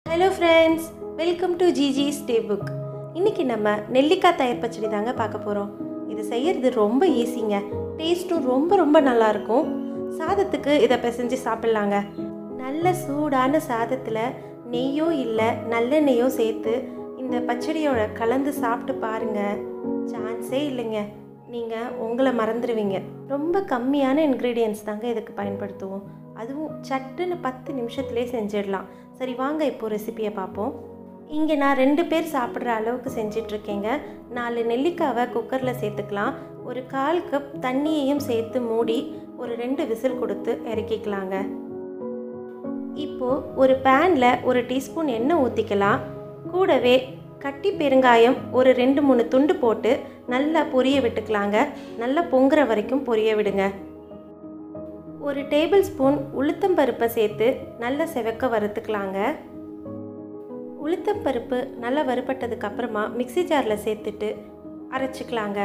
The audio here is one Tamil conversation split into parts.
hello friends welcome to GG stay book இன்றைக்கி நம்ம நெல்லிக்காய் தயிர் பச்சடி தாங்க பார்க்க போகிறோம் இது செய்யறது ரொம்ப ஈஸிங்க டேஸ்ட்டும் ரொம்ப ரொம்ப நல்லாயிருக்கும் சாதத்துக்கு இதை பிசைஞ்சு சாப்பிட்லாங்க நல்ல சூடான சாதத்தில் நெய்யோ இல்லை நல்லெண்ணெய்யோ சேர்த்து இந்த பச்சடியோட கலந்து சாப்பிட்டு பாருங்க சான்ஸே இல்லைங்க நீங்கள் உங்களை மறந்துடுவீங்க ரொம்ப கம்மியான இன்க்ரீடியன்ஸ் தாங்க இதுக்கு பயன்படுத்துவோம் அதுவும் சட்டுன்னு பத்து நிமிஷத்துலேயே செஞ்சிடலாம் சரி வாங்க இப்போ ரெசிபியை பார்ப்போம் இங்கே நான் ரெண்டு பேர் சாப்பிட்ற அளவுக்கு செஞ்சிட்ருக்கேங்க நாலு நெல்லிக்காவை குக்கரில் சேர்த்துக்கலாம் ஒரு கால் கப் தண்ணியையும் சேர்த்து மூடி ஒரு ரெண்டு விசில் கொடுத்து இறக்கிக்கலாங்க இப்போது ஒரு பேனில் ஒரு டீஸ்பூன் எண்ணெய் ஊற்றிக்கலாம் கூடவே கட்டி பெருங்காயம் ஒரு ரெண்டு மூணு துண்டு போட்டு நல்லா பொரிய விட்டுக்கலாங்க நல்லா பொங்குற வரைக்கும் பொரிய விடுங்க ஒரு டேபிள் ஸ்பூன் உளுத்தம்பருப்பை சேர்த்து நல்லா செவக்க வறுத்துக்கலாங்க உளுத்தம்பருப்பு நல்லா வறுபட்டதுக்கு அப்புறமா மிக்ஸி ஜாரில் சேர்த்துட்டு அரைச்சிக்கலாங்க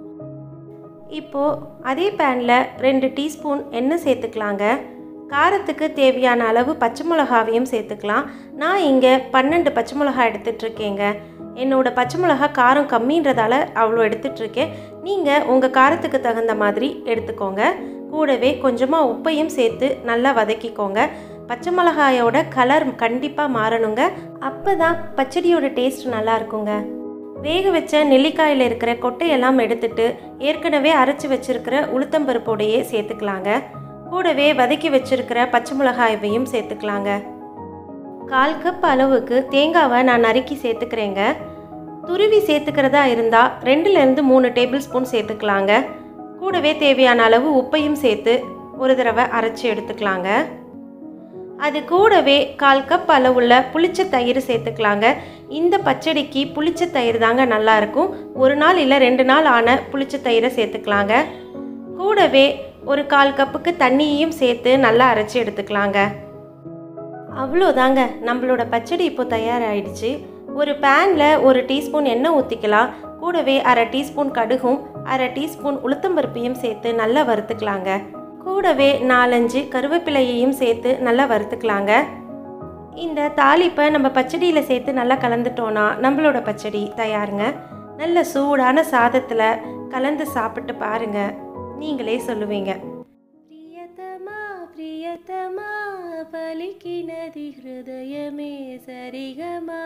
இப்போது அதே பேனில் ரெண்டு டீஸ்பூன் எண்ணெய் சேர்த்துக்கலாங்க காரத்துக்கு தேவையான அளவு பச்சை மிளகாவையும் சேர்த்துக்கலாம் நான் இங்கே பன்னெண்டு பச்சை மிளகா எடுத்துட்ருக்கேங்க என்னோட பச்சை மிளகா காரம் கம்மின்றதால அவ்வளோ எடுத்துட்ருக்கேன் நீங்கள் உங்கள் காரத்துக்கு தகுந்த மாதிரி எடுத்துக்கோங்க கூடவே கொஞ்சமாக உப்பையும் சேர்த்து நல்லா வதக்கிக்கோங்க பச்சை மிளகாயோட கலர் கண்டிப்பாக மாறணுங்க அப்போ தான் பச்சடியோட டேஸ்ட் நல்லா இருக்குங்க வேக வச்ச நெல்லிக்காயில் இருக்கிற கொட்டையெல்லாம் எடுத்துட்டு ஏற்கனவே அரைச்சி வச்சிருக்கிற உளுத்தம்பருப்போடையே சேர்த்துக்கலாங்க கூடவே வதக்கி வச்சிருக்கிற பச்சை மிளகாயவையும் சேர்த்துக்கலாங்க கால் கப் அளவுக்கு தேங்காவை நான் நறுக்கி சேர்த்துக்கிறேங்க துருவி சேர்த்துக்கிறதா இருந்தால் ரெண்டுலேருந்து மூணு டேபிள் ஸ்பூன் சேர்த்துக்கலாங்க கூடவே தேவையான அளவு உப்பையும் சேர்த்து ஒரு தடவை அரைச்சி எடுத்துக்கலாங்க அது கூடவே கால் கப் அளவுள்ள புளிச்ச தயிர் சேர்த்துக்கலாங்க இந்த பச்சடிக்கு புளிச்ச தயிர் தாங்க நல்லாயிருக்கும் ஒரு நாள் இல்லை ரெண்டு நாள் ஆன புளிச்ச தயிரை சேர்த்துக்கலாங்க கூடவே ஒரு கால் கப்புக்கு தண்ணியையும் சேர்த்து நல்லா அரைச்சி எடுத்துக்கலாங்க அவ்வளோதாங்க நம்மளோட பச்சடி இப்போ தயாராகிடுச்சு ஒரு பேனில் ஒரு டீஸ்பூன் எண்ணெய் ஊற்றிக்கலாம் கூடவே அரை டீஸ்பூன் கடுகும் அரை டீஸ்பூன் உளுத்தம்பருப்பையும் சேர்த்து நல்லா வறுத்துக்கலாங்க கூடவே நாலஞ்சு கருவேப்பிலையையும் சேர்த்து நல்லா வறுத்துக்கலாங்க இந்த தாளிப்பை நம்ம பச்சடியில் சேர்த்து நல்லா கலந்துட்டோன்னா நம்மளோட பச்சடி தயாருங்க நல்ல சூடான சாதத்தில் கலந்து சாப்பிட்டு பாருங்க நீங்களே சொல்லுவீங்க ప్రియతమా ప్రియతమా పలికినది హృదయమే సరిగమా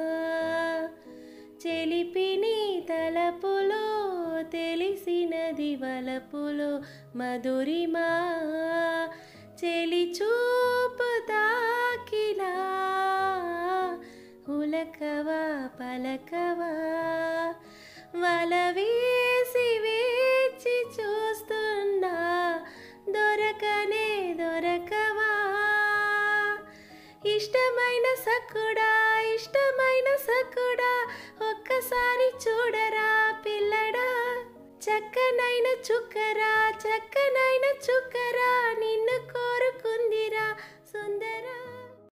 చెలిపిని తలపులో తెలిసినది వలపులో మధురిమా చెలి చూపు తాకినా ఉలకవా పలకవా వల వేసి వేచి చూస్తున్నా దొరకనే దొరకవా ఇష్టమైన సక్కుడా ఇష్టమైన సక్కుడా ఒక్కసారి చూడరా పిల్లడా చక్కనైన చుక్కరా చక్కనైన చుక్కరా నిన్ను కోరుకుందిరా సుందరా